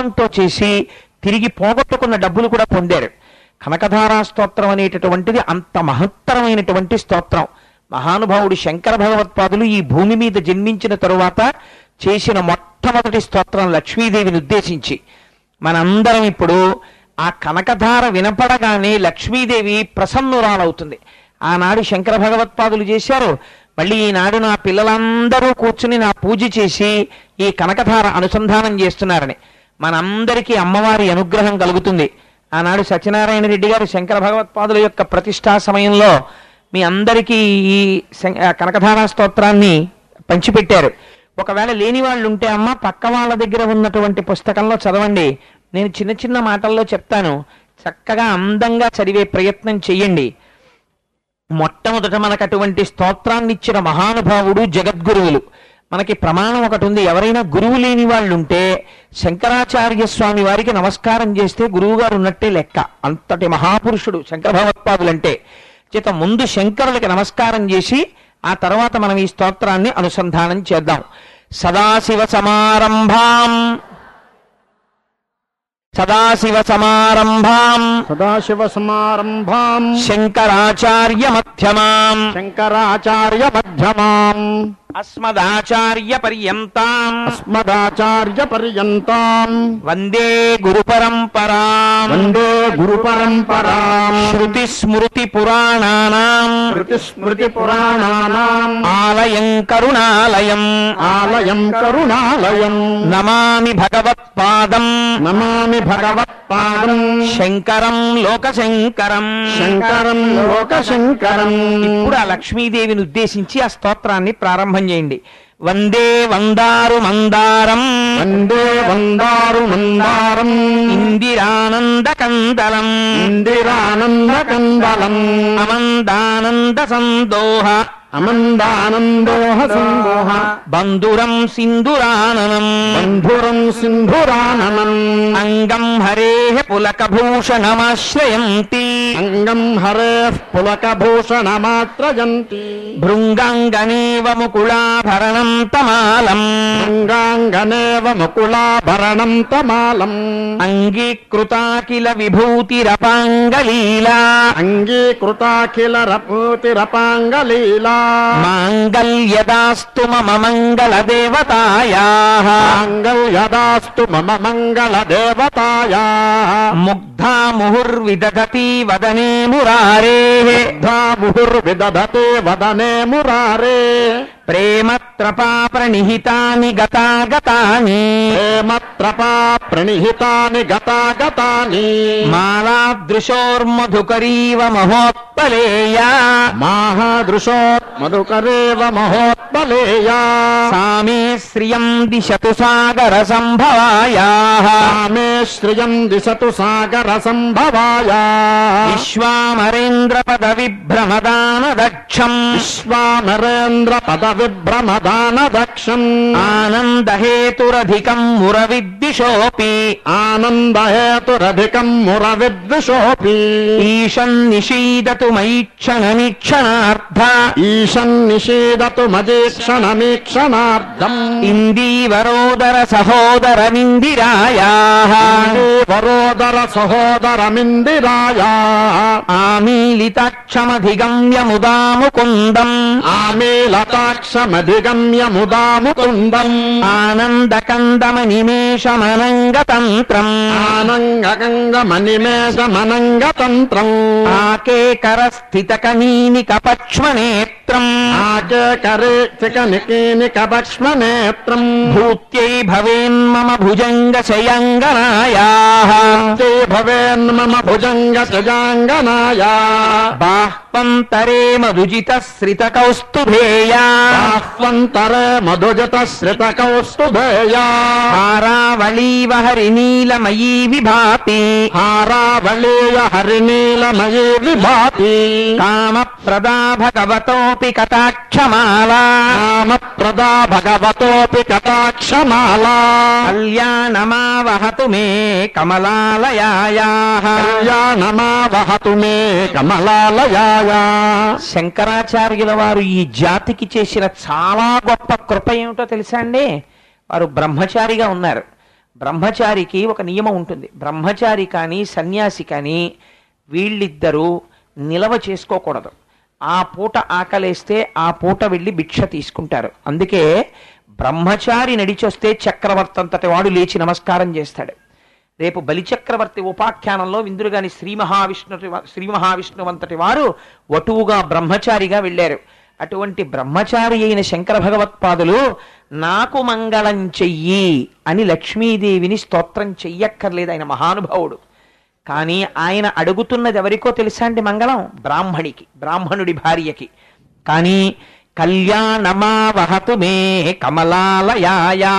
ఉత్సాహంతో చేసి తిరిగి పోగొట్టుకున్న డబ్బులు కూడా పొందారు కనకధారా స్తోత్రం అనేటటువంటిది అంత మహత్తరమైనటువంటి స్తోత్రం మహానుభావుడు శంకర భగవత్పాదులు ఈ భూమి మీద జన్మించిన తరువాత చేసిన మొట్టమొదటి స్తోత్రం లక్ష్మీదేవిని ఉద్దేశించి మనందరం ఇప్పుడు ఆ కనకధార వినపడగానే లక్ష్మీదేవి ప్రసన్నురాలవుతుంది ఆనాడు శంకర భగవత్పాదులు చేశారు మళ్ళీ ఈనాడు నా పిల్లలందరూ కూర్చుని నా పూజ చేసి ఈ కనకధార అనుసంధానం చేస్తున్నారని మనందరికీ అమ్మవారి అనుగ్రహం కలుగుతుంది ఆనాడు సత్యనారాయణ రెడ్డి గారు శంకర భగవత్పాదుల యొక్క ప్రతిష్టా సమయంలో మీ అందరికీ ఈ శం- ఆ కనకధార స్తోత్రాన్ని పంచిపెట్టారు ఒకవేళ లేని వాళ్ళు ఉంటే అమ్మ పక్క వాళ్ళ దగ్గర ఉన్నటువంటి పుస్తకంలో చదవండి నేను చిన్న చిన్న మాటల్లో చెప్తాను చక్కగా అందంగా చదివే ప్రయత్నం చెయ్యండి మొట్టమొదట మనకు అటువంటి స్తోత్రాన్ని ఇచ్చిన మహానుభావుడు జగద్గురువులు మనకి ప్రమాణం ఒకటి ఉంది ఎవరైనా గురువు లేని వాళ్ళు ఉంటే శంకరాచార్య స్వామి వారికి నమస్కారం చేస్తే గురువు గారు ఉన్నట్టే లెక్క అంతటి మహాపురుషుడు శంకర భగవత్పాదులంటే చేత ముందు శంకరులకి నమస్కారం చేసి ఆ తర్వాత మనం ఈ స్తోత్రాన్ని అనుసంధానం చేద్దాం సదాశివ సమారంభాం సదాశివ సమారంభాం సదాశివ సమారంభాం శంకరాచార్య మధ్యమాం శంకరాచార్య మధ్యమాం అస్మదాచార్య పర్యంతాం అస్మదాచార్య పర్యంతాం వందే గురు పరంపరాం వందే గురు పరంపరాం శృతి స్మృతి పురాణానాం శృతి స్మృతి పురాణానాం ఆలయం కరుణాలయం ఆలయం కరుణాలయం నమామి భగవత్పాదం నమామి భగవత్పాదం శంకరం లోకశంకరం శంకరం లోకశంకరం ఇప్పుడు ఆ లక్ష్మీదేవిని ఉద్దేశించి ఆ స్తోత్రాన్ని ప్రారంభం చేయండి వందే వందారు మందారం వందే వందారు మందారం ఇందిరానంద కందలం ఇందిరానంద కందలం అమందానంద సందోహ అమందానందోహ సందోహ బంధురం సింధురాననం బంధురం సింధురాననం అంగం హరే పులకభూషణమాశ్రయంతి అంగం హరే పులకభూషణమాత్రయంతి భృంగాంగనేవ ముకుళాభరణం తమాలం అంగాంగనేవ ముకులాభరణం తమాలం అంగీకృతాకిల విభూతిరపాంగలీలా అంగీకృతాఖిల రపూతిరపాంగలీలా మాంగల్యదాస్తు మమ మంగళ దేవతాయా మాంగళ్యదాస్తు మమ మంగళ దేవతాయా ముగ్ధా ముహుర్విదధతి వదనే మురారే ముహుర్విదధతే వదనే మురారే ప్రేమత్రపా ప్రణిహితాని గతాగతాని ప్రేమత్రపా ప్రణిహితాని గతాగతాని మాలాదృశోర్మధుకరీవ మహోత్పలేయా మాహాదృశో మధుకరేవ మహోత్బలేయా సామే శ్రియం దిశతు సాగర సంభవాయా మే శ్రియం దిశతు సాగర సంభవాయా విశ్వామరేంద్ర పద విభ్రమదాన దక్షం విశ్వామరేంద్ర పద విభ్రమదాన దక్షం ఆనందహేతురధికం మురవిద్విషోపి ఆనందహేతురధికం ముర విద్విషోపి ఈశం నిషీదతు మైక్షణమీక్షణార్థ ఈశన్ నిషేదతు మదీక్షణమీక్షణార్థం ఇందీవరోదర సహోదరమిందిరాయా వరోదర సహోదరమిందిరాయా ఆమీలితాక్షమధిగమ్య ముదాముకుందం ఆమేలతాక్షమధిగమ్య ముదాముకుందం ఆనందకందమనిమేషమనంగతంత్రం ఆనంగగంగమనిమేషమనంగతంత్రం ఆకేకర స్థితకనీని కపక్ష్మనేత్రం ఆకేకరే చికనికీని కపక్ష్మనేత్రం భూత్యై భవేన్మమ భుజంగ శయంగనాయా భూతే భవేన్మమ భుజంగ సజాంగనాయా బాహ్వంతరే మధుజిత శ్రిత కౌస్తుభేయా ఆహ్వంతరే మధుజత శ్రిత కౌస్తుభేయా హారావళీవ హరినీలమయీ విభాతి హారావళీయ హరినీలమయీ విభాతి కామప్రదా భగవతోపి కటాక్షమాలా రామప్రదా భగవతోపి కటాక్షమాలా కళ్యాణమావహతు మే కమలాలయాయా కళ్యాణమావహతు మే కమలాలయాయా శంకరాచార్యుల వారు ఈ జాతికి చేసిన చాలా గొప్ప కృప ఏమిటో తెలుసా అండి వారు బ్రహ్మచారిగా ఉన్నారు బ్రహ్మచారికి ఒక నియమం ఉంటుంది బ్రహ్మచారి కానీ సన్యాసి కానీ వీళ్ళిద్దరూ నిలవ చేసుకోకూడదు ఆ పూట ఆకలేస్తే ఆ పూట వెళ్ళి భిక్ష తీసుకుంటారు అందుకే బ్రహ్మచారి నడిచొస్తే చక్రవర్తి అంతటి వాడు లేచి నమస్కారం చేస్తాడు రేపు బలిచక్రవర్తి ఉపాఖ్యానంలో విందురుగాని శ్రీ మహావిష్ణు శ్రీ మహావిష్ణువంతటి వారు వటువుగా బ్రహ్మచారిగా వెళ్ళారు అటువంటి బ్రహ్మచారి అయిన శంకర భగవత్పాదులు నాకు మంగళం చెయ్యి అని లక్ష్మీదేవిని స్తోత్రం చెయ్యక్కర్లేదు ఆయన మహానుభావుడు కానీ ఆయన అడుగుతున్నది ఎవరికో తెలుసా అండి మంగళం బ్రాహ్మణికి బ్రాహ్మణుడి భార్యకి కానీ కళ్యాణమా వహతు మే కమలాలయాయా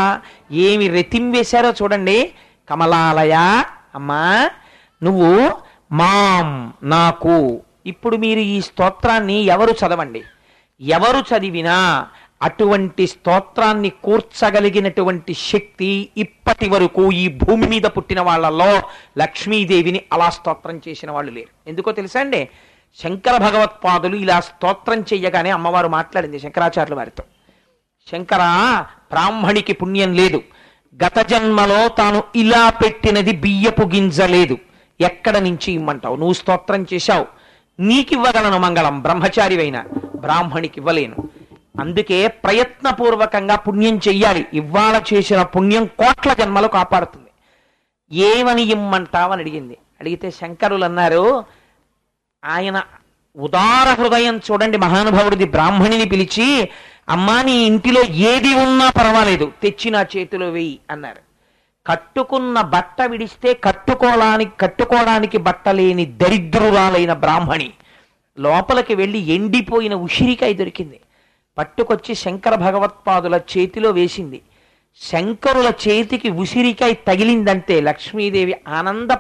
ఏమి రెతిం వేశారో చూడండి కమలాలయ అమ్మా నువ్వు మాం నాకు ఇప్పుడు మీరు ఈ స్తోత్రాన్ని ఎవరు చదవండి ఎవరు చదివినా అటువంటి స్తోత్రాన్ని కూర్చగలిగినటువంటి శక్తి ఇప్పటి వరకు ఈ భూమి మీద పుట్టిన వాళ్ళల్లో లక్ష్మీదేవిని అలా స్తోత్రం చేసిన వాళ్ళు లేరు ఎందుకో తెలుసా అండి శంకర భగవత్పాదులు ఇలా స్తోత్రం చెయ్యగానే అమ్మవారు మాట్లాడింది శంకరాచార్యుల వారితో శంకర బ్రాహ్మణికి పుణ్యం లేదు గత జన్మలో తాను ఇలా పెట్టినది బియ్యపు గింజ లేదు ఎక్కడ నుంచి ఇమ్మంటావు నువ్వు స్తోత్రం చేశావు నీకివ్వగలను మంగళం బ్రహ్మచారివైన బ్రాహ్మణికి ఇవ్వలేను అందుకే ప్రయత్నపూర్వకంగా పుణ్యం చెయ్యాలి ఇవాళ చేసిన పుణ్యం కోట్ల జన్మలు కాపాడుతుంది ఏమని ఇమ్మంటావని అడిగింది అడిగితే శంకరులు అన్నారు ఆయన ఉదార హృదయం చూడండి మహానుభావుడిది బ్రాహ్మణిని పిలిచి అమ్మా నీ ఇంటిలో ఏది ఉన్నా పర్వాలేదు తెచ్చి నా చేతిలో వెయ్యి అన్నారు కట్టుకున్న బట్ట విడిస్తే కట్టుకోవడానికి కట్టుకోవడానికి బట్ట లేని దరిద్రురాలైన బ్రాహ్మణి లోపలికి వెళ్ళి ఎండిపోయిన ఉసిరికాయ దొరికింది పట్టుకొచ్చి శంకర భగవత్పాదుల చేతిలో వేసింది శంకరుల చేతికి ఉసిరికాయ తగిలిందంటే లక్ష్మీదేవి ఆనంద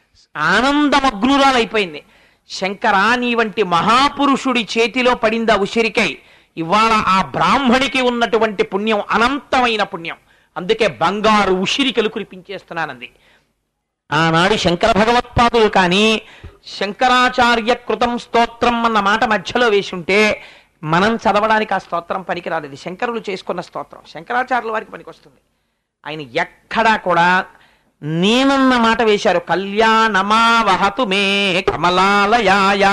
ఆనందమగ్నురాలైపోయింది శంకరా నీ వంటి మహాపురుషుడి చేతిలో పడిందా ఉసిరికాయ ఇవాళ ఆ బ్రాహ్మణికి ఉన్నటువంటి పుణ్యం అనంతమైన పుణ్యం అందుకే బంగారు ఉసిరికలు కురిపించేస్తున్నానంది ఆనాడు శంకర భగవత్పాదులు కానీ శంకరాచార్య కృతం స్తోత్రం అన్న మాట మధ్యలో వేసి ఉంటే మనం చదవడానికి ఆ స్తోత్రం పనికిరాదు ఇది శంకరులు చేసుకున్న స్తోత్రం శంకరాచార్యుల వారికి పనికొస్తుంది ఆయన ఎక్కడా కూడా నేనన్న మాట వేశారు కళ్యాణమా వహతు మే కమలాలయాయా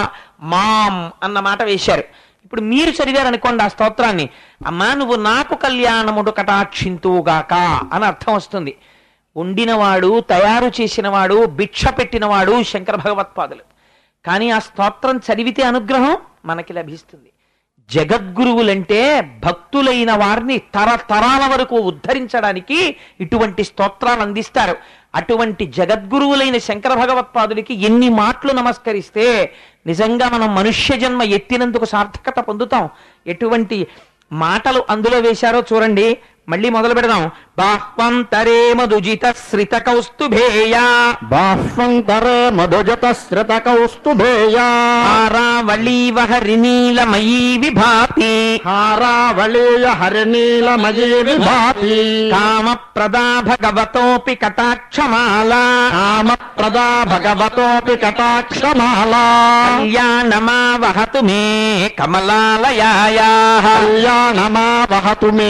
మాం అన్న మాట వేశారు ఇప్పుడు మీరు చదివారు అనుకోండి ఆ స్తోత్రాన్ని అమ్మా నువ్వు నాకు కళ్యాణముడు కటాక్షింతువుగాక అని అర్థం వస్తుంది వండినవాడు తయారు చేసినవాడు భిక్ష పెట్టినవాడు శంకర భగవత్పాదులు కానీ ఆ స్తోత్రం చదివితే అనుగ్రహం మనకి లభిస్తుంది జగద్గురువులంటే భక్తులైన వారిని తరతరాల వరకు ఉద్ధరించడానికి ఇటువంటి స్తోత్రాలు అందిస్తారు అటువంటి జగద్గురువులైన శంకర భగవత్పాదులకి ఎన్ని మాటలు నమస్కరిస్తే నిజంగా మనం మనుష్య జన్మ ఎత్తినందుకు సార్థకత పొందుతాం ఎటువంటి మాటలు అందులో వేశారో చూడండి మళ్ళీ మొదలు పెడదాం బాహ్వంతరే మధుజిత శ్రిత కౌస్తుభేయా బాహ్వంతరే మధుజత శ్రిత కౌస్తుభేయా ఆరావళీవ హరినీలమయీ విభాతి హారావళీయ హరినీలమయీ విభాతి కామ ప్రదా భగవతోపి కటాక్షమాల కామ ప్రదా భగవతోపి కటాక్షమాలా కళ్యాణమా వహతు మే కమలాలయాయా కళ్యాణమా వహతు మే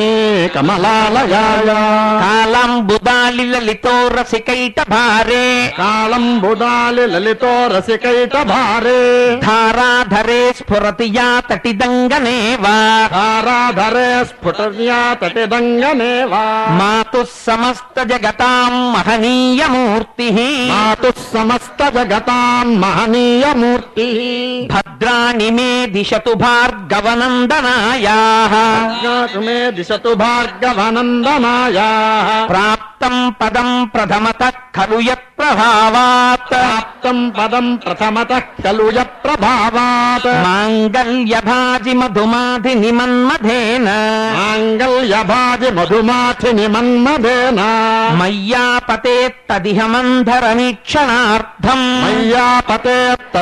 కమలాలయాయ కాలంబుదాలి లలితో రసికైట భారే కాళం బుదాలి లలితో రసికైట భారే ధారాధరే స్ఫురతి యా తటిదంగనేవా ధారాధరే స్ఫుటర్యా తటిదంగనేవా మాతు సమస్త జగతాం మహనీయమూర్తి మాతు సమస్త జగతాం మహనీయమూర్తి భద్రాణి మే దిశతు భార్గవనందనాయా మే దిశతు భార్గవనందనాయ ప్రాప్తం పదం ప్రథమత ఖలు యత్ ప్రభావాత్ ప్రాప్తం పదం ప్రథమత ఖలు ప్రభావాత్ మాంగళ్యభాజి మధుమాధి నిమన్మధేన మాంగళ్యభాజి మధుమాథి నిమన్మదేన మయ్యాపతే తదిహ మంధరమీక్షణార్థం మయ్యాపతే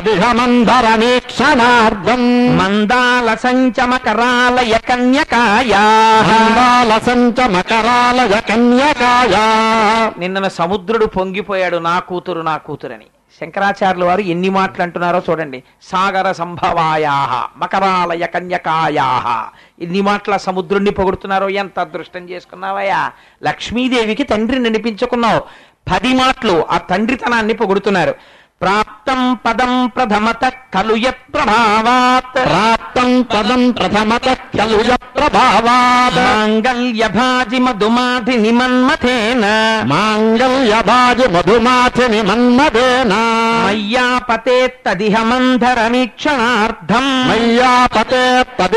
తదిహమంధరమీక్షణార్థం మందాల సంచమకరాలయ కన్యకాయా మందాల సంచ మకరాలయ కన్యకాయ నిన్న సముద్రుడు పొంగిపోయాడు నా కూతురు నా కూతురని శంకరాచార్యుల వారు ఎన్ని మాటలు అంటున్నారో చూడండి సాగర సంభవాయా మకరాలయ కన్యకాయా ఇన్ని మాటల సముద్రుణ్ణి పొగుడుతున్నారో ఎంత అదృష్టం చేసుకున్నావయ్యా లక్ష్మీదేవికి తండ్రిని అనిపించుకున్నావు పది మాటలు ఆ తండ్రితనాన్ని పొగుడుతున్నారు ప్రాప్తం పదం ప్రథమత కలు ప్రభావాత్ ప్రాప్తం పదం ప్రథమత కలుజ ప్రభావాద్ మాంగళ్య భాజి మధుమాధి నిమన్మథేన మాంగళ్యభాజి మధుమాథిని మన్మదేన మయ్యాపతే తదిహ మంధరమీక్షణార్థం మయ్యాపతే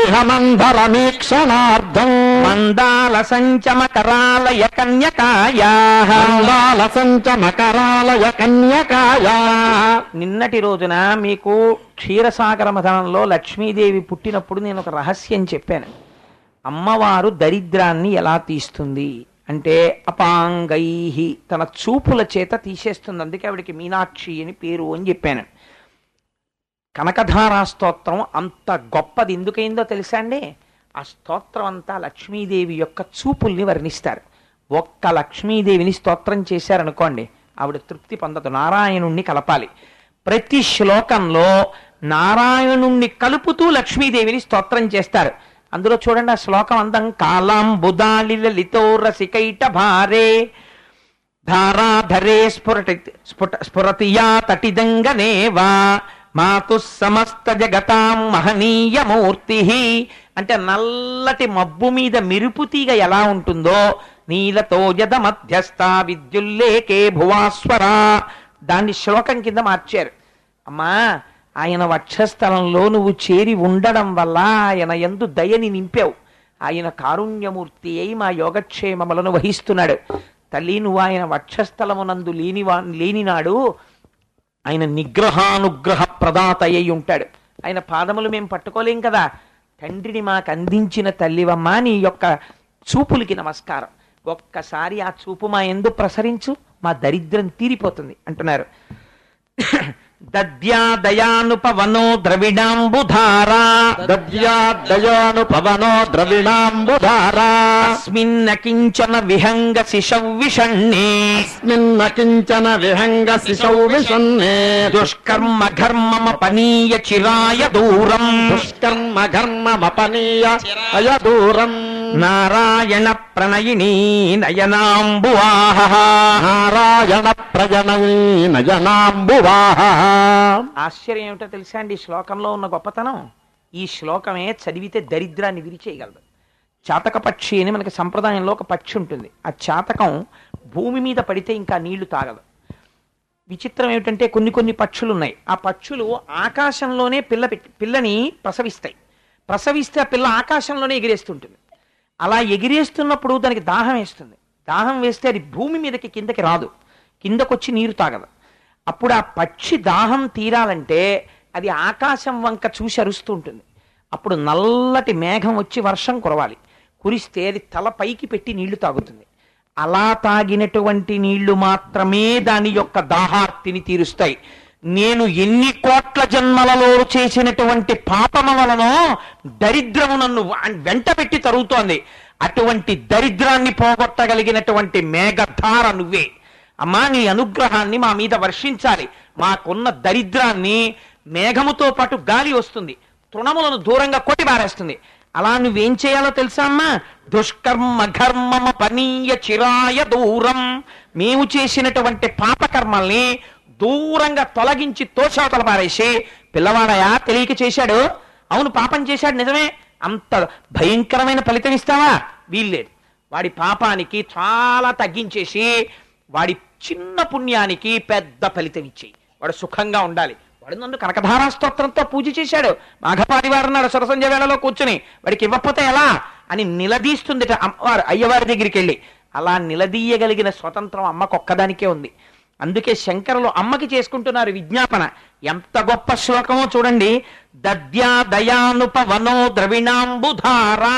తదిహమంధరమీక్షణార్థం మందాల సంచమకరాలయ కన్యకాయా మందాల సంచ మకరాలయ కన్యకాయ నిన్నటి రోజున మీకు క్షీరసాగర మథనంలో లక్ష్మీదేవి పుట్టినప్పుడు నేను ఒక రహస్యం చెప్పాను అమ్మవారు దరిద్రాన్ని ఎలా తీస్తుంది అంటే అపాంగై తన చూపుల చేత తీసేస్తుంది అందుకే ఆవిడికి మీనాక్షి అని పేరు అని చెప్పాను కనకధారా స్తోత్రం అంత గొప్పది ఎందుకైందో తెలుసా అండి ఆ స్తోత్రం అంతా లక్ష్మీదేవి యొక్క చూపుల్ని వర్ణిస్తారు ఒక్క లక్ష్మీదేవిని స్తోత్రం చేశారనుకోండి ఆవిడ తృప్తి పొందదు నారాయణుణ్ణి కలపాలి ప్రతి శ్లోకంలో నారాయణుణ్ణి కలుపుతూ లక్ష్మీదేవిని స్తోత్రం చేస్తారు అందులో చూడండి ఆ శ్లోకం అందం కాలాం బుధాలి లలితో రసికైట భారే ధారాధరే స్ఫురటి స్ఫుట స్ఫురతియా తటిదంగనేవా మాతు సమస్త జగతాం మహనీయమూర్తి అంటే నల్లటి మబ్బు మీద మెరుపు తీగ ఎలా ఉంటుందో నీలతో యద మధ్యస్థ విద్యుల్లేకే భువాస్వరా దాన్ని శ్లోకం కింద మార్చారు అమ్మా ఆయన వక్షస్థలంలో నువ్వు చేరి ఉండడం వల్ల ఆయన ఎందు దయని నింపావు ఆయన కారుణ్యమూర్తి అయి మా యోగక్షేమములను వహిస్తున్నాడు తల్లి నువ్వు ఆయన వక్షస్థలమునందు లేనివా లేనినాడు ఆయన నిగ్రహానుగ్రహ ప్రదాత అయి ఉంటాడు ఆయన పాదములు మేము పట్టుకోలేం కదా తండ్రిని మాకు అందించిన తల్లివమ్మ నీ యొక్క చూపులకి నమస్కారం ఒక్కసారి ఆ చూపు మా ఎందు ప్రసరించు మా దరిద్రం తీరిపోతుంది అంటున్నారు దద్యా దయానుపవనో ద్రవిడాంబుధారా దద్యాదయాను పవనో ద్రవిణాంబుధారా అస్మిన్న కించన విహంగ శిశౌ విషణ్ణే స్మిన్న కించన విహంగ శిశౌ విషన్నే దుష్కర్మ ఘర్మమ పనీయ చిరాయ దూరం దుష్కర్మ ఘర్మమపనీయ అయ దూరం నారాయణ ప్రణయినీ నయనాంబువాహ నారాయణ ప్రజనవీ నయనాంబువాహ ఆశ్చర్యం ఏమిటో తెలుసా అండి ఈ శ్లోకంలో ఉన్న గొప్పతనం ఈ శ్లోకమే చదివితే దరిద్రాన్ని విరిచేయగలదు చాతక పక్షి అని మనకి సంప్రదాయంలో ఒక పక్షి ఉంటుంది ఆ చాతకం భూమి మీద పడితే ఇంకా నీళ్లు తాగదు విచిత్రం ఏమిటంటే కొన్ని కొన్ని పక్షులు ఉన్నాయి ఆ పక్షులు ఆకాశంలోనే పిల్ల పెట్టి పిల్లని ప్రసవిస్తాయి ప్రసవిస్తే ఆ పిల్ల ఆకాశంలోనే ఎగిరేస్తుంటుంది అలా ఎగిరేస్తున్నప్పుడు దానికి దాహం వేస్తుంది దాహం వేస్తే అది భూమి మీదకి కిందకి రాదు కిందకొచ్చి నీరు తాగదు అప్పుడు ఆ పక్షి దాహం తీరాలంటే అది ఆకాశం వంక చూసి అరుస్తూ ఉంటుంది అప్పుడు నల్లటి మేఘం వచ్చి వర్షం కురవాలి కురిస్తే అది తల పైకి పెట్టి నీళ్లు తాగుతుంది అలా తాగినటువంటి నీళ్లు మాత్రమే దాని యొక్క దాహార్తిని తీరుస్తాయి నేను ఎన్ని కోట్ల జన్మలలో చేసినటువంటి పాపమ వలనో దరిద్రము నన్ను వెంట పెట్టి తరుగుతోంది అటువంటి దరిద్రాన్ని పోగొట్టగలిగినటువంటి మేఘధార నువ్వే అమ్మా నీ అనుగ్రహాన్ని మా మీద వర్షించాలి మాకున్న దరిద్రాన్ని మేఘముతో పాటు గాలి వస్తుంది తృణములను దూరంగా కొట్టి పారేస్తుంది అలా నువ్వేం చేయాలో తెలుసా అమ్మా దుష్కర్మ ఘర్మమ పనీయ చిరాయ దూరం మేము చేసినటువంటి పాపకర్మల్ని దూరంగా తొలగించి తోచాతల పారేసి పిల్లవాడయా తెలియక చేశాడు అవును పాపం చేశాడు నిజమే అంత భయంకరమైన ఫలితం ఇస్తావా వీల్లేదు వాడి పాపానికి చాలా తగ్గించేసి వాడి చిన్న పుణ్యానికి పెద్ద ఫలితం ఇచ్చేయి వాడు సుఖంగా ఉండాలి వాడు నన్ను కనకధారా స్తోత్రంతో పూజ చేశాడు మాఘపాది వారు నాడు సరసంజ వేళలో కూర్చుని వాడికి ఇవ్వకపోతే ఎలా అని నిలదీస్తుంది అమ్మవారు అయ్యవారి దగ్గరికి వెళ్ళి అలా నిలదీయగలిగిన స్వతంత్రం అమ్మకొక్కదానికే ఉంది అందుకే శంకరులు అమ్మకి చేసుకుంటున్నారు విజ్ఞాపన ఎంత గొప్ప శ్లోకమో చూడండి దద్యా దయానుపవనో ద్రవిణాంబుధారా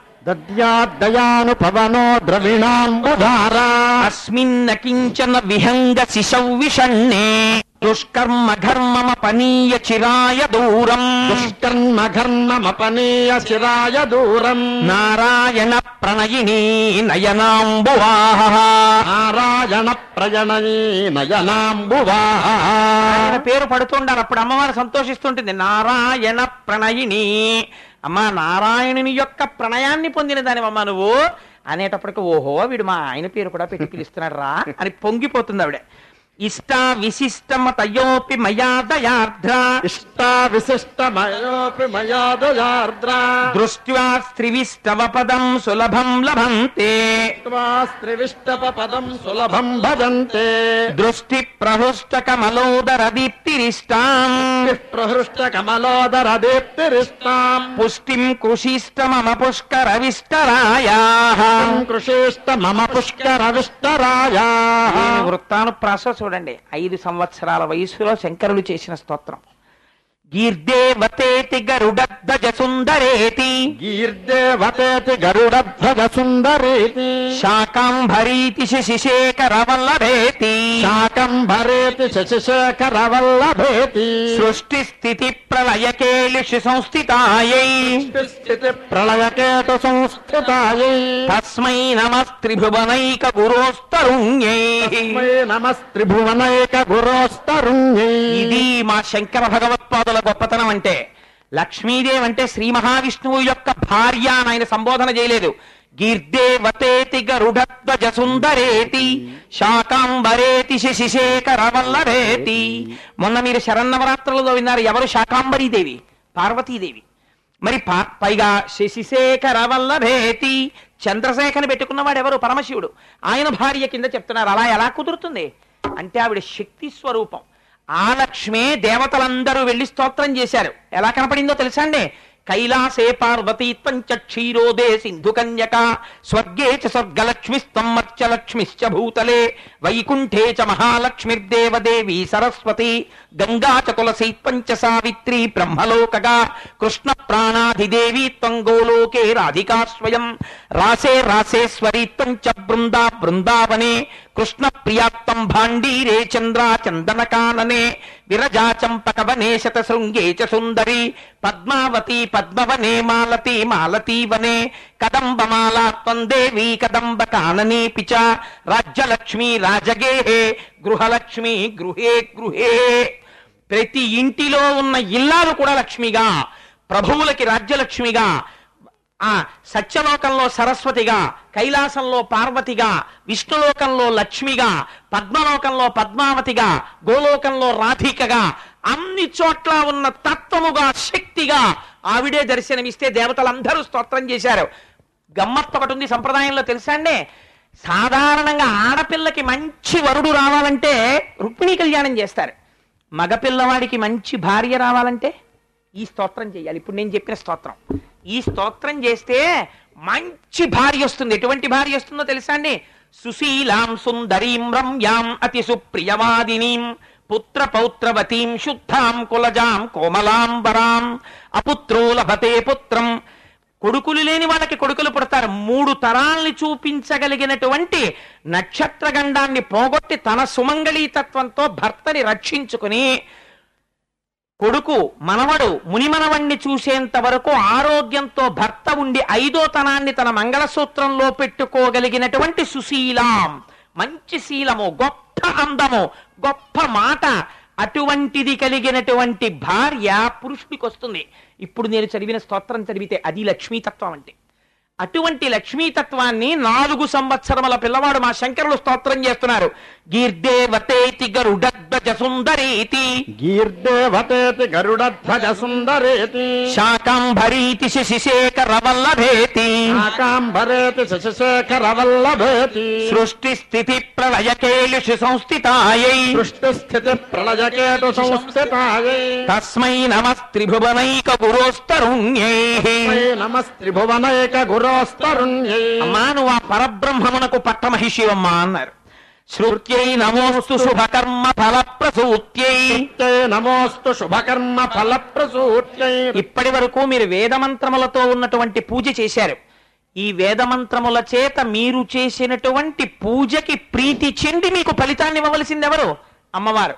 దద్యాదయాను పవనో ద్రవిణాంబుధారా అస్మిన్న కించన విహంగ శిశౌ విషణ్ణే దుష్కర్మ ఘర్మమ పనీయ చిరాయ దూరం దుష్కర్మ ఘర్మమపనీయ శిరాయ దూరం నారాయణ ప్రణయినీ నయనాంబువాహ నారాయణ నారాయణ ప్రజనయీ నయనాంబువా ఆయన పేరు పడుతుండాలి అప్పుడు అమ్మవారు సంతోషిస్తుంటుంది నారాయణ ప్రణయిని అమ్మా నారాయణుని యొక్క ప్రణయాన్ని పొందిన దానివమ్మా నువ్వు అనేటప్పటికి ఓహో వీడు మా ఆయన పేరు కూడా పెట్టి పిలుస్తున్నాడు రా అని పొంగిపోతుంది ఆవిడ ఇష్ట విశిష్టమ తయోపి మయా దయార్ద్ర ఇష్ట విశిష్టమయోపి మయాదయార్ద్ర దృష్ట్యా స్త్రివిష్టవ పదం సులభం లభంతే స్త్రివిష్టప పదం సులభం భజంతే దృష్టి ప్రహృష్ట కమలోదర దీప్తిరిష్టాం ప్రహృష్ట కమలోదర దీప్తిరిష్టాం పుష్టిం కుశిష్ట మమ పుష్కర విష్టరాయా కృషిష్ట మమ పుష్కర విష్టరాయా దీని వృత్తానుప్రాస చూడండి ఐదు సంవత్సరాల వయసులో శంకరులు చేసిన స్తోత్రం గీర్దేవతేతి గరుడధ్వజ సుందరేతి గీర్దేవతేతి గరుడధ్వజ సుందరేతి శాకాంభరీతి శశిశేఖర వల్లభేతి శాకంభరేతి శశిశేఖర వల్లభేతి సృష్టి స్థితి ప్రళయ కేళిషు సంస్థితాయై స్థితి ప్రళయకేట సంస్థితాయై తస్మై నమస్త్రిభువనైక గురోస్తరుణ్యై తస్మై నమస్త్రిభువనైక గురోస్తరుణ్యై ఇది మా శంకర భగవత్పాదుల గొప్పతనం అంటే లక్ష్మీదేవి అంటే శ్రీ మహావిష్ణువు యొక్క భార్య అని ఆయన సంబోధన చేయలేదు గీర్దేవతేతి గరుడధ్వజ సుందరేతి శాకాంబరేతి శశిశేఖర వల్లభేతి మొన్న మీరు శరన్నవరాత్రులలో విన్నారు ఎవరు శాకాంబరీదేవి పార్వతీదేవి మరి పా- పైగా శశిశేఖర వల్లభేతి చంద్రశేఖరని పెట్టుకున్నవాడు ఎవరు పరమశివుడు ఆయన భార్య కింద చెప్తున్నారు అలా ఎలా కుదురుతుంది అంటే ఆవిడ శక్తి స్వరూపం ఆ లక్ష్మే దేవతలందరూ వెళ్లి స్తోత్రం చేశారు ఎలా కనపడిందో తెలుసా అండి కైలాసే పార్వతీత్వం చ క్షీరోదే సింధు కన్యక స్వర్గే చ స్వర్గలక్ష్మిస్తం మత్స్యలక్ష్మిశ్చ భూతలే వైకుంఠే చ మహాలక్ష్మిర్దేవదేవి సరస్వతి గంగా చ తులసీత్వం చ సావిత్రి బ్రహ్మలోకగా కృష్ణ ప్రాణాధిదేవి త్వం గోలోకే రాధికా స్వయం రాసే రాసేశ్వరీత్వం చ బృందా బృందావనే కృష్ణ ప్రియాత్తం భాండీరే చంద్రా చందనకాననే విరజా చంపకవనే శతశృంగే చ సుందరి పద్మావతి పద్మవనే మాలతి మాలతీ వనే కదంబమాలాత్వం దేవి కదంబ కాననే పిచ రాజ్యలక్ష్మి రాజగేహే గృహలక్ష్మి గృహే గృహే ప్రతి ఇంటిలో ఉన్న ఇల్లాలు కూడా లక్ష్మిగా ప్రభువులకి రాజ్యలక్ష్మిగా ఆ సత్యలోకంలో సరస్వతిగా కైలాసంలో పార్వతిగా విష్ణులోకంలో లక్ష్మిగా పద్మలోకంలో పద్మావతిగా గోలోకంలో రాధికగా అన్ని చోట్ల ఉన్న తత్వముగా శక్తిగా ఆవిడే దర్శనమిస్తే దేవతలందరూ స్తోత్రం చేశారు గమ్మత్తు ఒకటి ఉంది సంప్రదాయంలో తెలుసా అండి సాధారణంగా ఆడపిల్లకి మంచి వరుడు రావాలంటే రుక్మిణీ కళ్యాణం చేస్తారు మగపిల్లవాడికి మంచి భార్య రావాలంటే ఈ స్తోత్రం చేయాలి ఇప్పుడు నేను చెప్పిన స్తోత్రం ఈ స్తోత్రం చేస్తే మంచి భార్య వస్తుంది ఎటువంటి భార్య వస్తుందో తెలుసా అండి సుశీలాం సుందరీం రమ్యాం అతి సుప్రియవాదినీం పుత్ర పౌత్రవతీం శుద్ధాం కులజాం కోమలాంబరాం అపుత్రో లభతే పుత్రం కొడుకులు లేని వాళ్ళకి కొడుకులు పుడతారు మూడు తరాల్ని చూపించగలిగినటువంటి నక్షత్రగండాన్ని పోగొట్టి తన సుమంగళీతత్వంతో భర్తని రక్షించుకుని కొడుకు మనవడు మునిమనవణ్ణి చూసేంత వరకు ఆరోగ్యంతో భర్త ఉండి ఐదో తనాన్ని తన మంగళసూత్రంలో పెట్టుకోగలిగినటువంటి సుశీలాం మంచి శీలము గొప్ప అందము గొప్ప మాట అటువంటిది కలిగినటువంటి భార్య పురుషుడికి వస్తుంది ఇప్పుడు నేను చదివిన స్తోత్రం చదివితే అది లక్ష్మీతత్వం అంటే అటువంటి లక్ష్మీతత్వాన్ని నాలుగు సంవత్సరముల పిల్లవాడు మా శంకరులు స్తోత్రం చేస్తున్నారు గీర్దేవతేతి గరుడధ్వజ సుందరీతి గీర్దేవతేతి గరుడధ్వజ సుందరేతి శాకాంభరీతి శశిశేఖర వల్లభేతి శాకాంబరేతి శశిశేఖర వల్లభేతి సృష్టి స్థితి ప్రళయ కేళిషు సంస్థితాయై సృష్టి స్థితి ప్రళయకేతు సంస్థితాయై తస్మై నమస్త్రిభువనైక గురోస్తరుణ్యై నమస్త్రిభువనైక గురోస్తరుణ్యై అమ్మా నువ్వు ఆ పరబ్రహ్మమునకు పట్టమహిషివమ్మా అన్నారు శృత్యై నమోస్తు శుభకర్మ ఫలప్రసూత్యై నిత్యై నమోస్తు శుభకర్మ ఫలప్రసూత్యై ఇప్పటి వరకు మీరు వేదమంత్రములతో ఉన్నటువంటి పూజ చేశారు ఈ వేదమంత్రముల చేత మీరు చేసినటువంటి పూజకి ప్రీతి చెంది మీకు ఫలితాన్ని ఇవ్వవలసింది ఎవరు అమ్మవారు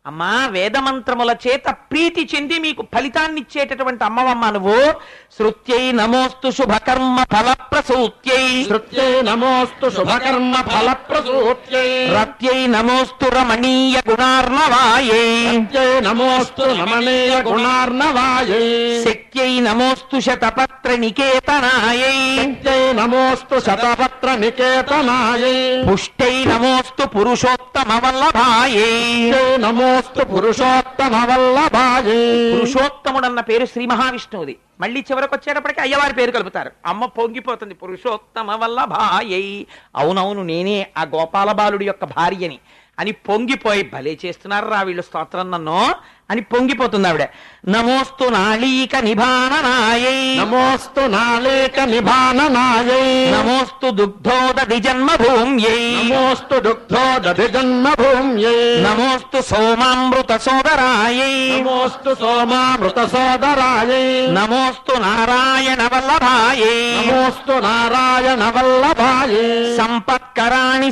అమ్మా వేదమంత్రముల చేత ప్రీతి చెంది మీకు ఫలితాన్ని ఇచ్చేటటువంటి అమ్మవమ్మ నువ్వు శృత్యై నమోస్తు శుభకర్మ ఫలప్రసూత్యై శృత్యై నమోస్తు శుభకర్మ ఫలప్రసూత్యై రత్యై నమోస్తు రమణీయ గుణార్ణవాయై సత్యై నమోస్తు రమణీయ గుణార్ణవాయై శక్త్యై నమోస్తు శతపత్ర నికేతనాయై సత్యై నమోస్తు శతపత్ర నికేతనాయై పుష్టై నమోస్తు పురుషోత్తమ వల్లభాయై సత్యై నమోస్తు పురుషోత్తమ వల్లభాయై పురుషోత్తముడన్న పేరు శ్రీ మహావిష్ణువుది మళ్ళీ చివరికి వచ్చేటప్పటికి అయ్యవారి పేరు కలుపుతారు అమ్మ పొంగిపోతుంది పురుషోత్తమ వల్ల భాయై అవునవును నేనే ఆ గోపాల బాలుడి యొక్క భార్యని అని పొంగిపోయి భలే చేస్తున్నారు రా వీళ్ళు స్తోత్రం నన్ను అని పొంగిపోతుంది ఆవిడ నమోస్తు నాళీక నిభాననాయై నమోస్తు నాళేక నిభాననాయై నమోస్తు దుగ్ధోదధి జన్మభూమ్యై నమోస్తు దుగ్ధో దధి జన్మభూమ్యై నమోస్తు సోమామృత సోదరాయై నమోస్తు సోమామృత సోదరాయై నమోస్తు నారాయణ వల్లభాయై నమోస్తు నారాయణ వల్లభాయై సంపత్కరాణి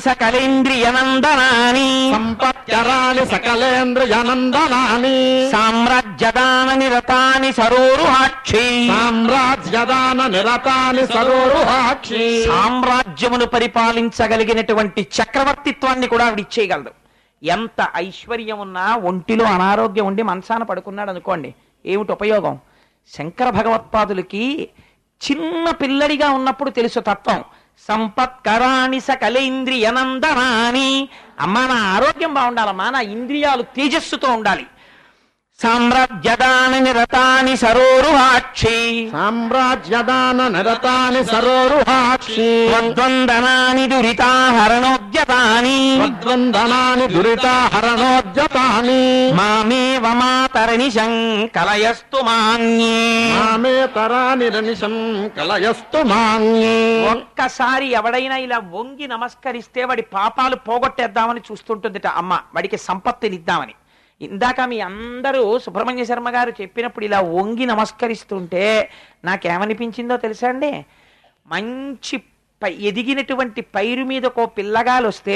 సకలేంద్రియ సంపత్కరాణి సకలేంద్రియనందనాని సామ్రాజ్యదాన నిరతాని సరోరుహాక్షి సామ్రాజ్యదాన నిరతాని సరోరుహాక్షి సామ్రాజ్యమును పరిపాలించగలిగినటువంటి చక్రవర్తిత్వాన్ని కూడా ఆవిడ ఇచ్చేయగలదు ఎంత ఐశ్వర్యం ఉన్నా ఒంటిలో అనారోగ్యం ఉండి మనసాన పడుకున్నాడు అనుకోండి ఏమిటి ఉపయోగం శంకర భగవత్పాదులకి చిన్న పిల్లడిగా ఉన్నప్పుడు తెలుసు తత్వం సంపత్కరాణి సకలేంద్రియనందనాని అమ్మా నా ఆరోగ్యం బాగుండాలమ్మా నా ఇంద్రియాలు తేజస్సుతో ఉండాలి సామ్రాజ్యదాన నిరతాని సరోరుహాక్షి సామ్రాజ్యదాన నిరతాని సరోరుహాక్షి ద్వందనాని దురితాహరణోద్యతాని మద్వందనాని దురితాహరణోద్యతాని మామేవ మాతరణి కలయస్తు మాన్యే మామే తరాని రనిశం కలయస్తు మాన్యే ఒక్కసారి ఎవడైనా ఇలా వంగి నమస్కరిస్తే వాడి పాపాలు పోగొట్టేద్దామని చూస్తుంటుందిట అమ్మ వాడికి సంపత్తినిద్దామని ఇందాక మీ అందరూ సుబ్రహ్మణ్య శర్మ గారు చెప్పినప్పుడు ఇలా వంగి నమస్కరిస్తుంటే నాకేమనిపించిందో తెలుసా అండి మంచి పై ఎదిగినటువంటి పైరు మీద ఒక పిల్లగాలు వస్తే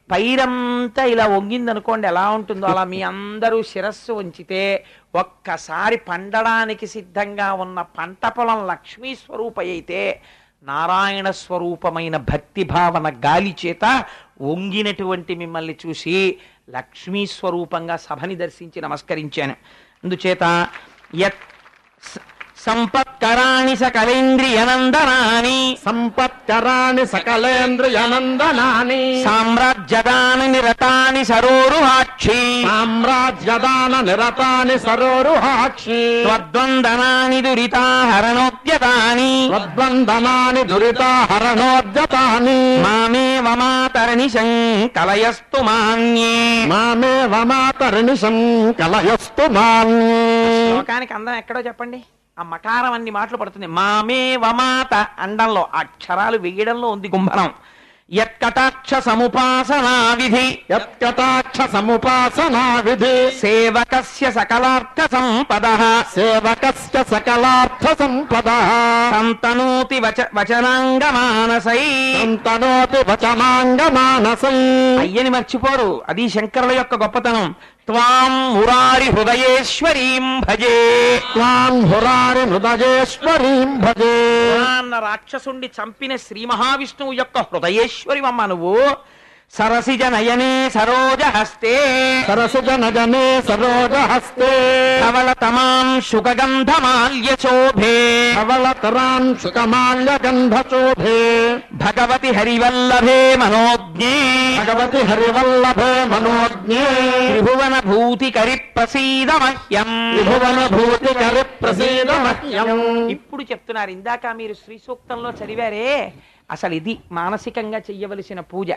పైరంతా ఇలా వంగిందనుకోండి ఎలా ఉంటుందో అలా మీ అందరూ శిరస్సు ఉంచితే ఒక్కసారి పండడానికి సిద్ధంగా ఉన్న పంట పొలం లక్ష్మీ స్వరూప అయితే నారాయణ స్వరూపమైన భక్తి భావన గాలి చేత వంగినటువంటి మిమ్మల్ని చూసి లక్ష్మీ స్వరూపంగా సభని దర్శించి నమస్కరించాను అందుచేత యత్ స- సంపత్కరాణి సకలేంద్రియనందనాని సంపత్కరాణి సకలేంద్రియనందనాని సామ్రాజ్యదాన నిరతాని సరోరుహాక్షి సామ్రాజ్యదాన నిరతాని సరోరుహాక్షి త్వద్వందనాని దురితాహరణోద్యతాని తద్వందనాని దురితాహరణోద్యతాని మామేవ మాతరణి కలయస్తు మాన్యే మామే వమాతరినిశం కలయస్తు మాన్యే లోకానికి అందం ఎక్కడో చెప్పండి ఆ మకారం అన్ని మాటలు పడుతుంది మామే వమాత అండంలో అక్షరాలు వేయడంలో ఉంది గుంభనం యత్కటాక్ష సముపాసనా విధి యత్కటాక్ష సముపాసనా విధి సేవకస్య సకలార్థ సంపద సేవకస్య సకలార్థ సంపద సంతనోతి వచ వచనాంగ మానసై సంతనోతి వచనాంగ మానసై అయ్యని మర్చిపోరు అది శంకరుల యొక్క గొప్పతనం త్వాం మురారి హృదయేశ్వరీం భజే త్వాం హురారి హృదయేశ్వరీం భజే అన్న రాక్షసుండి చంపిన శ్రీ మహావిష్ణువు యొక్క హృదయేశ్వరివమ్మ నువ్వు సరసిజ నయనే సరోజ హస్తే సరసుజ నజనే సరోజ హస్తే ధవళ తమాం శుకగంధమాల్య శోభే ధవళతరాన్ సుకమాల్య గంధచోభే భగవతి హరివల్లభే మనోజ్ఞే భగవతి హరివల్లభే మనోజ్ఞే త్రిభువన భూతి కరి ప్రసీద మహ్యం త్రిభువన భూతి కరి ప్రసీద మహ్యం ఇప్పుడు చెప్తున్నారు ఇందాక మీరు శ్రీ సూక్తంలో చదివారే అసలు ఇది మానసికంగా చెయ్యవలసిన పూజ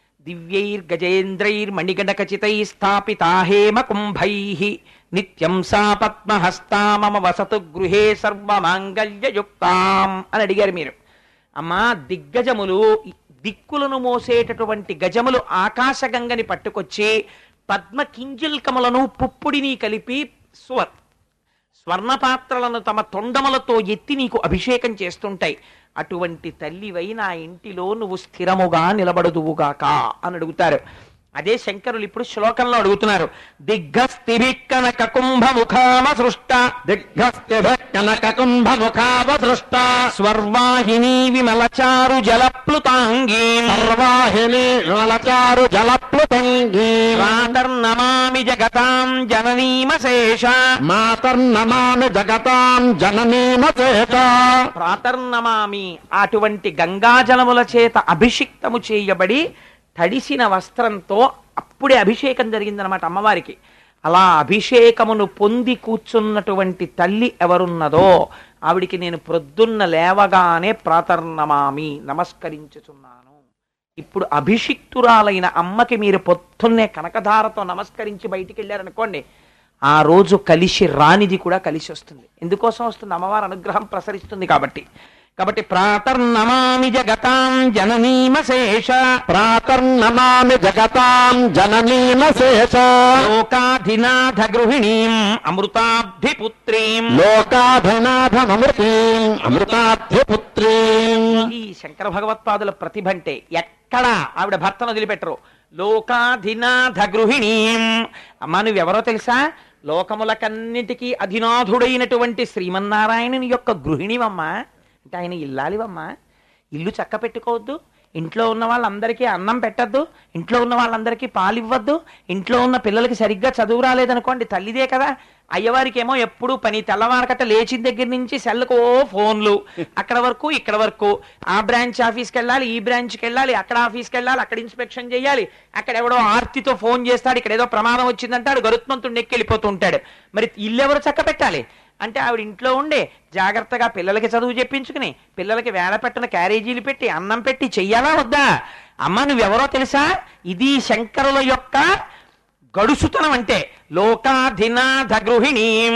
దివ్యైర్గజేంద్రైర్ మణిగణకచితై స్థాపితా హేమ కుంభై నిత్యం సా పద్మహస్తా మమ వసతు గృహే సర్వమాంగళ్యయుక్తాం అని అడిగారు మీరు అమ్మా దిగ్గజములు దిక్కులను మోసేటటువంటి గజములు ఆకాశగంగని పట్టుకొచ్చి పద్మ కింజిల్కములను పుప్పుడిని కలిపి స్వర్ స్వర్ణపాత్రలను తమ తొండములతో ఎత్తి నీకు అభిషేకం చేస్తుంటాయి అటువంటి తల్లివై నా ఇంటిలో నువ్వు స్థిరముగా నిలబడదువుగాక అని అడుగుతారు అదే శంకరులు ఇప్పుడు శ్లోకంలో అడుగుతున్నారు దిగ్గస్తిభిక్కనక కుంభముఖామ సృష్ట దిగ్ఘస్తిభిః కుంభముఖావసృష్ట స్వర్వాహిని విమలచారు జలప్లుతాంగీ సర్వాహిని విమలచారు జలప్లుతంగీ ప్రాతర్నమామి జగతాం జననీమశేష మాతర్నమామి జగతాం జననీమచేత ప్రాతర్నమామి అటువంటి గంగాజలముల చేత అభిషిక్తము చేయబడి తడిసిన వస్త్రంతో అప్పుడే అభిషేకం జరిగిందనమాట అమ్మవారికి అలా అభిషేకమును పొంది కూర్చున్నటువంటి తల్లి ఎవరున్నదో ఆవిడికి నేను ప్రొద్దున్న లేవగానే ప్రాతర్నమామి నమస్కరించుచున్నాను ఇప్పుడు అభిషిక్తురాలైన అమ్మకి మీరు పొద్దున్నే కనకధారతో నమస్కరించి బయటికి వెళ్ళారనుకోండి ఆ రోజు కలిసి రానిది కూడా కలిసి వస్తుంది ఎందుకోసం వస్తుంది అమ్మవారి అనుగ్రహం ప్రసరిస్తుంది కాబట్టి కాబట్టి ప్రాతర్నమామి జగతాం జననీమశేష ప్రాతర్నమామి జగతాం జననీమశేష లోకాధినాథ గృహిణీం అమృతాభిపుత్రీం లోకాభినాథమృతీం అమృతాధ్యపుత్రీం ఈ శంకర భగవత్పాదుల ప్రతిభ అంటే ఎక్కడ ఆవిడ భర్తను వదిలిపెట్టరు లోకాధినాథ గృహిణీం అమ్మా నువ్వెవరో తెలుసా లోకములకన్నిటికీ అధినాథుడైనటువంటి శ్రీమన్నారాయణుని యొక్క గృహిణివమ్మా అంటే ఆయన ఇల్లాలివమ్మా ఇల్లు చక్క పెట్టుకోవద్దు ఇంట్లో ఉన్న వాళ్ళందరికీ అన్నం పెట్టద్దు ఇంట్లో ఉన్న వాళ్ళందరికీ పాలు ఇవ్వద్దు ఇంట్లో ఉన్న పిల్లలకి సరిగ్గా చదువు రాలేదనుకోండి తల్లిదే కదా అయ్యవారికి ఏమో ఎప్పుడు పని తెల్లవారకట్ట లేచిన దగ్గర నుంచి సెల్లకు ఓ ఫోన్లు అక్కడ వరకు ఇక్కడ వరకు ఆ బ్రాంచ్ ఆఫీస్కి వెళ్ళాలి ఈ బ్రాంచ్కి వెళ్ళాలి అక్కడ ఆఫీస్కి వెళ్ళాలి అక్కడ ఇన్స్పెక్షన్ చేయాలి అక్కడ ఎవడో ఆర్తితో ఫోన్ చేస్తాడు ఇక్కడ ఏదో ప్రమాదం వచ్చిందంటాడు గరుత్మంతుడు నెక్కి వెళ్ళిపోతూ ఉంటాడు మరి ఇల్లు ఎవరు చక్క పెట్టాలి అంటే ఆవిడ ఇంట్లో ఉండే జాగ్రత్తగా పిల్లలకి చదువు చెప్పించుకుని పిల్లలకి వేళ పెట్టిన క్యారేజీలు పెట్టి అన్నం పెట్టి చెయ్యాలా వద్దా అమ్మ నువ్వెవరో తెలుసా ఇది శంకరుల యొక్క గడుసుతనం అంటే లోకాధినాథ గృహిణీం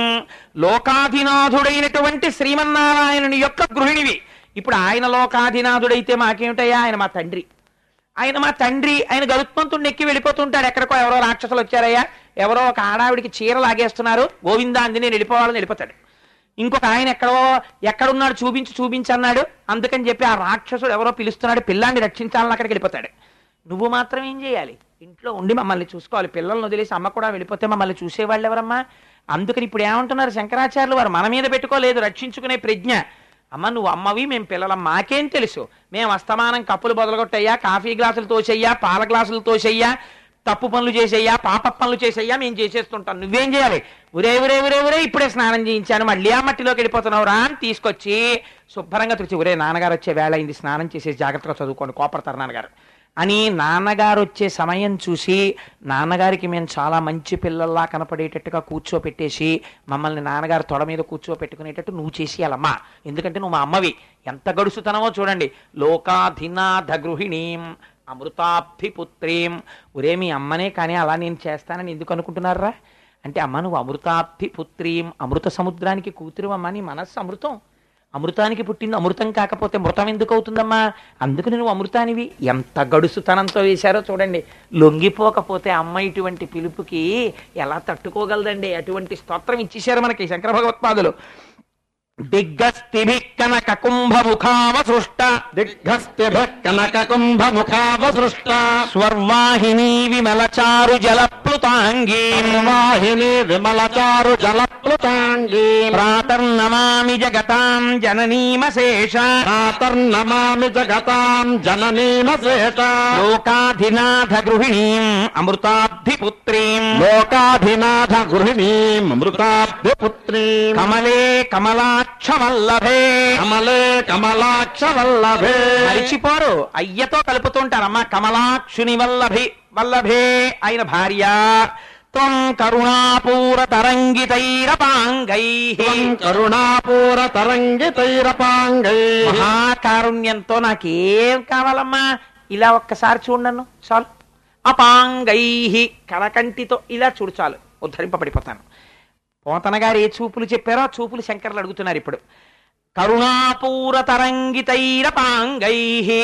లోకాధినాథుడైనటువంటి శ్రీమన్నారాయణుని యొక్క గృహిణివి ఇప్పుడు ఆయన లోకాధినాథుడైతే మాకేమిటయ్యా ఆయన మా తండ్రి ఆయన మా తండ్రి ఆయన గరుత్మంతుడిని ఎక్కి వెళ్ళిపోతుంటాడు ఎక్కడికో ఎవరో రాక్షసులు వచ్చారయ్యా ఎవరో ఒక ఆడావిడికి చీర లాగేస్తున్నారు గోవిందా అంది నేను వెళ్ళిపోవాలని వెళ్ళిపోతాడు ఇంకొక ఆయన ఎక్కడో ఎక్కడున్నాడు చూపించి చూపించన్నాడు అందుకని చెప్పి ఆ రాక్షసుడు ఎవరో పిలుస్తున్నాడు పిల్లాన్ని రక్షించాలని అక్కడికి వెళ్ళిపోతాడు నువ్వు మాత్రం ఏం చేయాలి ఇంట్లో ఉండి మమ్మల్ని చూసుకోవాలి పిల్లల్ని వదిలేసి అమ్మ కూడా వెళ్ళిపోతే మమ్మల్ని చూసేవాళ్ళు ఎవరమ్మా అందుకని ఇప్పుడు ఏమంటున్నారు శంకరాచార్యులు వారు మన మీద పెట్టుకోలేదు రక్షించుకునే ప్రజ్ఞ అమ్మ నువ్వు అమ్మవి మేము పిల్లలం మాకేం తెలుసు మేము అస్తమానం కప్పులు బొదలగొట్టయ్యా కాఫీ గ్లాసులు తోసేయ్యా పాల గ్లాసులు తోసేయ్యా తప్పు పనులు చేసేయ్యా పాప పనులు చేసేయ్యా మేము చేసేస్తుంటాం నువ్వేం చేయాలి ఉరే ఉరే ఉరే ఉరే ఇప్పుడే స్నానం చేయించాను మళ్ళీ ఆ మట్టిలోకి వెళ్ళిపోతున్నావు రా అని తీసుకొచ్చి శుభ్రంగా తుడిచి ఉరే నాన్నగారు వచ్చే వేళ అయింది స్నానం చేసేసి జాగ్రత్తగా చదువుకోండి కోపడతారు నాన్నగారు అని నాన్నగారు వచ్చే సమయం చూసి నాన్నగారికి మేము చాలా మంచి పిల్లల్లా కనపడేటట్టుగా కూర్చోపెట్టేసి మమ్మల్ని నాన్నగారు తొడ మీద కూర్చోపెట్టుకునేటట్టు నువ్వు చేసేయాలమ్మా ఎందుకంటే నువ్వు మా అమ్మవి ఎంత గడుసుతనమో చూడండి లోకాధినాథ గృహిణీం అమృతాభిపుత్రీం ఒరే మీ అమ్మనే కానీ అలా నేను చేస్తానని ఎందుకు అనుకుంటున్నారా అంటే అమ్మ నువ్వు అమృతాభిపుత్రీం అమృత సముద్రానికి కూతురు అమ్మ నీ మనస్సు అమృతం అమృతానికి పుట్టింది అమృతం కాకపోతే మృతం ఎందుకు అవుతుందమ్మా అందుకని నువ్వు అమృతానివి ఎంత గడుసుతనంతో వేశారో చూడండి లొంగిపోకపోతే అమ్మ ఇటువంటి పిలుపుకి ఎలా తట్టుకోగలదండి అటువంటి స్తోత్రం ఇచ్చేశారు మనకి శంకర భగవత్పాదులు దిగ్గస్తిభిక్కనక కుంభముఖావ సృష్ట దిగ్ఘస్తిభిః కనకకుంభముఖావసృష్ట స్వర్వాహిని విమలచారు జలప్లుతాంగీ వాహిని విమలచారు జలప్లుతాంగీ ప్రాతర్నమామి జగతాం జననీమశేష ప్రాతర్నమామి జగతాం జననీమశేష లోకాధినాథ గృహిణీం అమృతాభిపుత్రీం లోకాభినాథ గృహిణీం అమృతాభ్యపుత్రీం కమలే కమలాక్షవల్లభే కమలే కమలాక్ష వల్లభే మరిచిపోరు అయ్యతో కలుపుతుంటారమ్మా కమలాక్షుని వల్లభి వల్లభే అయిన భార్య త్వం కరుణాపూర తరంగితైరపాంగై త్వం కరుణాపూర తరంగితైరపాంగై మహాకారుణ్యంతో నాకేం కావాలమ్మా ఇలా ఒక్కసారి చూడను చాలు అపాంగై కలకంటితో ఇలా చూడు చాలు ఉద్ధరింపబడిపోతాను పోతన గారు ఏ చూపులు చెప్పారో ఆ చూపులు శంకర్లు అడుగుతున్నారు ఇప్పుడు కరుణాపూర తరంగితైరపాంగై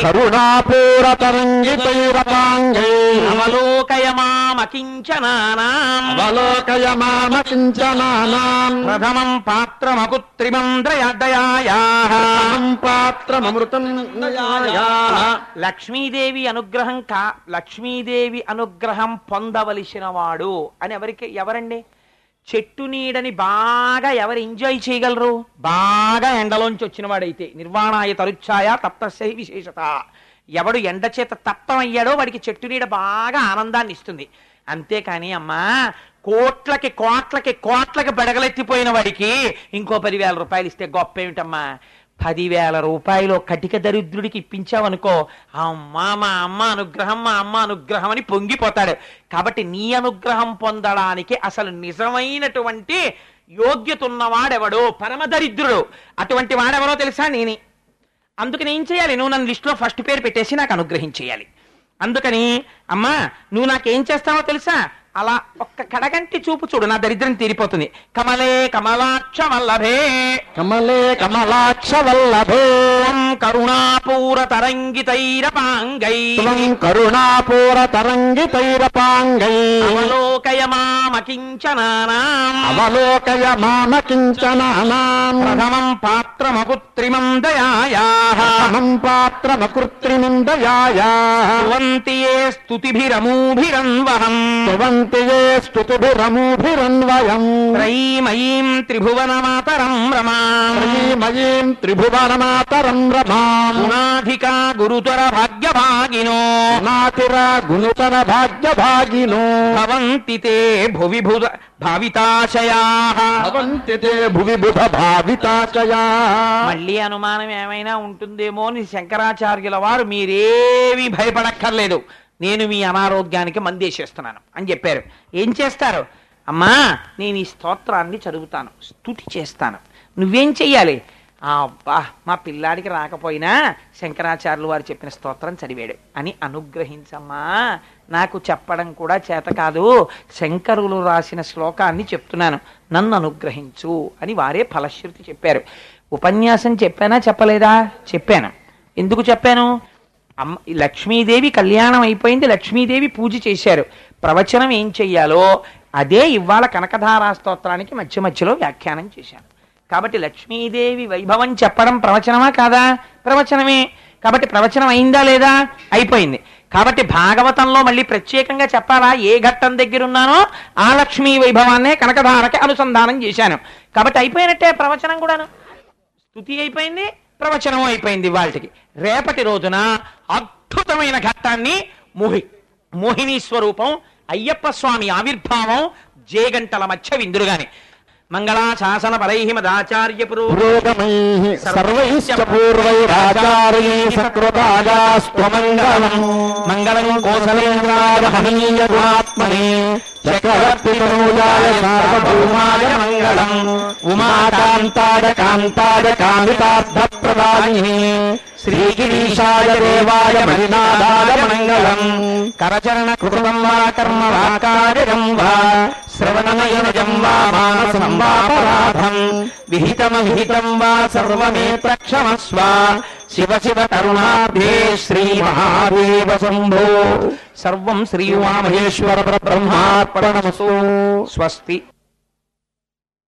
కరుణాపూరతరంగితైరపాంగై అవలోకయ మామకించనానాం అవలోకయ మామ కించనానాం ప్రథమం పాత్రమకుత్రిమం దయాదయాయా పాత్రమృతం లక్ష్మీదేవి అనుగ్రహం కా లక్ష్మీదేవి అనుగ్రహం పొందవలసిన వాడు అని ఎవరికి ఎవరండి చెట్టు నీడని బాగా ఎవరు ఎంజాయ్ చేయగలరు బాగా ఎండలోంచి వచ్చిన వాడైతే నిర్వాణాయ తరుచ్ఛాయ తప్తశై విశేషత ఎవడు ఎండ చేత తప్తమయ్యాడో వాడికి చెట్టు నీడ బాగా ఆనందాన్ని ఇస్తుంది అంతేకాని అమ్మా కోట్లకి కోట్లకి కోట్లకి బెడగలెత్తిపోయిన వాడికి ఇంకో పదివేల రూపాయలు ఇస్తే గొప్ప ఏమిటమ్మా పదివేల రూపాయలు కటిక దరిద్రుడికి ఇప్పించావనుకో అమ్మా మా అమ్మ అనుగ్రహం మా అమ్మ అనుగ్రహం అని పొంగిపోతాడు కాబట్టి నీ అనుగ్రహం పొందడానికి అసలు నిజమైనటువంటి యోగ్యత ఉన్నవాడెవడు పరమ దరిద్రుడు అటువంటి వాడెవరో తెలుసా నేనే అందుకని ఏం చేయాలి నువ్వు నన్ను లిస్టులో ఫస్ట్ పేరు పెట్టేసి నాకు అనుగ్రహించేయాలి అందుకని అమ్మా నువ్వు నాకేం చేస్తావో తెలుసా అలా ఒక్క కడగంటి చూపు చూడు నా దరిద్రం తీరిపోతుంది కమలే కమలాక్ష వల్లభే కమలే కమలాక్ష వల్లభే కరుణాపూర తరంగితైరపాంగై త్వం కరుణాపూర తరంగితైరపాంగై అవలోకయ మామకించనానాం అవలోకయ మామ కించనానాం ప్రథమం పాత్రమపుత్రిమం దయాయా అహం పాత్రమకృత్రిమం దయాయా స్తువంతి ఏ స్తుతిభిరమూభిరన్వహం స్తువంతి ఏ స్తుతిభిరమూభిరన్వయం త్రైమయీం త్రిభువనమాతరం రమాం శ్రీమయీం త్రిభువనమాతరం రమాం గుణాధికా గురుతర భాగ్యభాగినో నాతిర గుణుతర భాగ్యభాగినో భవంతి తే భువి భుద భావితాశయా భవంతి తే భువి బుధ భావితాచయా మళ్ళీ అనుమానం ఏమైనా ఉంటుందేమో అని శంకరాచార్యుల వారు మీరేమీ భయపడక్కర్లేదు నేను మీ అనారోగ్యానికి మందేసేస్తున్నాను అని చెప్పారు ఏం చేస్తారు అమ్మా నేను ఈ స్తోత్రాన్ని చదువుతాను స్తుతి చేస్తాను నువ్వేం చెయ్యాలి ఆ, అబ్బా మా పిల్లాడికి రాకపోయినా శంకరాచార్యులు వారు చెప్పిన స్తోత్రం చదివాడు అని అనుగ్రహించమ్మా నాకు చెప్పడం కూడా చేత కాదు శంకరులు రాసిన శ్లోకాన్ని చెప్తున్నాను నన్ను అనుగ్రహించు అని వారే ఫలశ్రుతి చెప్పారు ఉపన్యాసం చెప్పానా చెప్పలేదా చెప్పాను ఎందుకు చెప్పాను అమ్మ ఈ లక్ష్మీదేవి కళ్యాణం అయిపోయింది లక్ష్మీదేవి పూజ చేశారు ప్రవచనం ఏం చెయ్యాలో అదే ఇవాళ కనకధారా స్తోత్రానికి మధ్య మధ్యలో వ్యాఖ్యానం చేశాను కాబట్టి లక్ష్మీదేవి వైభవం చెప్పడం ప్రవచనమా కాదా ప్రవచనమే కాబట్టి ప్రవచనం అయిందా లేదా అయిపోయింది కాబట్టి భాగవతంలో మళ్ళీ ప్రత్యేకంగా చెప్పాలా ఏ ఘట్టం దగ్గర ఉన్నానో ఆ లక్ష్మీ వైభవాన్నే కనకధారకి అనుసంధానం చేశాను కాబట్టి అయిపోయినట్టే ప్రవచనం కూడాను స్థుతి అయిపోయింది ప్రవచనం అయిపోయింది వాళ్ళకి రేపటి రోజున అద్భుతమైన ఘట్టాన్ని మోహి మోహిని స్వరూపం అయ్యప్ప స్వామి ఆవిర్భావం జేగంటల మధ్య విందురుగాని మంగళాశాసన పరై మదాచార్య పురోగ పురోగమైః సర్వైశ్చ పూర్వైరాచార్యైः సకృతాగాస్త్వమంగళం మంగళం కోసలేంద్రాయ హనీయ గుణాత్మనే చక్రవర్తి తనూజాయ సార్వభౌమాయ మంగళం ఉమాకాంతాయ కాంతాయ కామితార్థప్రదాయినే శ్రీగిరీశాయ దేవాయ మణినాథాయ మంగళం కరచరణ కృతం వా కర్మ వా కార్యం వా శ్రవణనయనజం వా మానసం వాపరాధం విహితమ విహితం వా సర్వమే ప్రక్షమస్వ శివ శివ కరుణాభ్యే శ్రీ మహాదేవ శంభో సర్వం శ్రీ శ్రీమామహేశ్వర బ్రహ్మార్పణమస్తు స్వస్తి